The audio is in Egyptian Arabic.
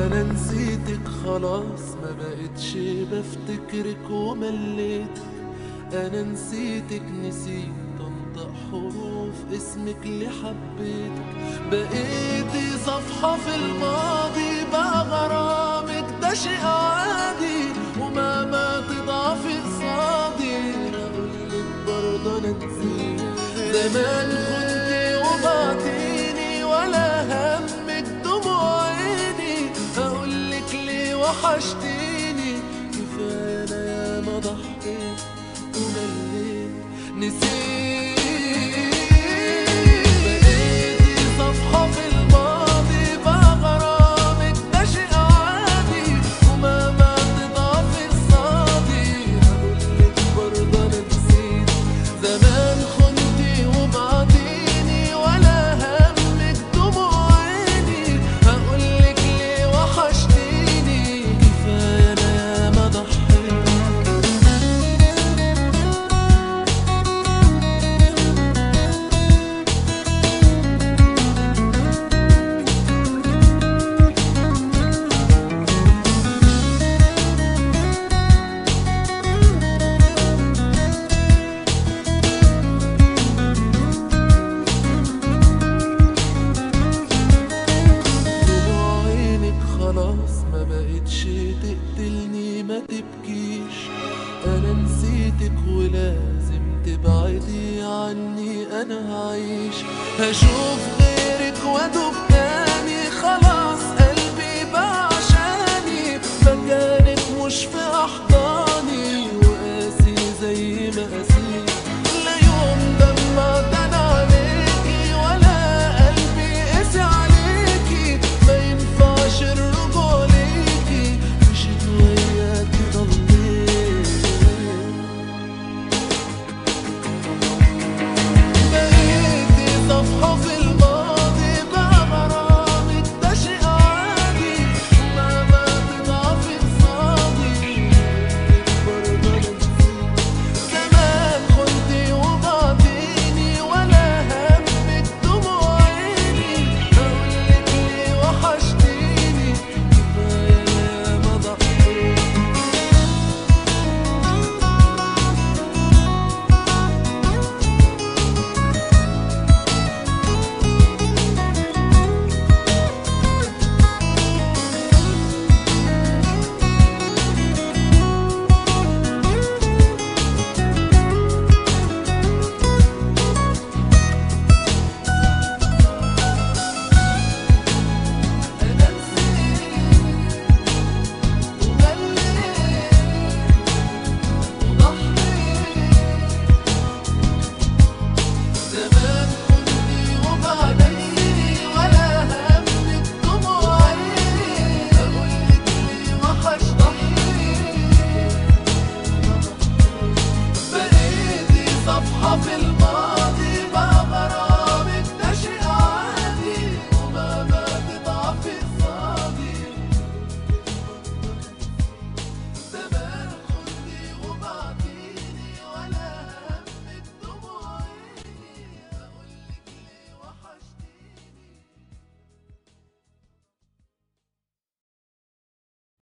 انا نسيتك خلاص ما بقتش بفتكرك ومليتك انا نسيتك نسيت انطق حروف اسمك اللي حبيتك بقيتي صفحة في الماضي بقى غرامك ده شيء عادي ومهما تضعفي قصادي اقولك برضه انا نسيت زمان خنتي وبعتيني ولا همك دموع عيني اقولك ليه وحشتيني كفايه انا ياما ضحيت ومليت نسيت بقيتي صفحة في الماضي بقى غرامك ده شيء عادي ومهما تضعفي قصادي هقولك برضه انا نسيت زمان خنتي وبعديني ولا همك دموع عيني هقولك ليه وحشتيني كفايه انا ياما ضحيت دموع عينك خلاص ما بقتش تقتلني ما تبكيش انا نسيتك ولازم تبعدي عني انا هعيش هشوف غيرك وادوب تاني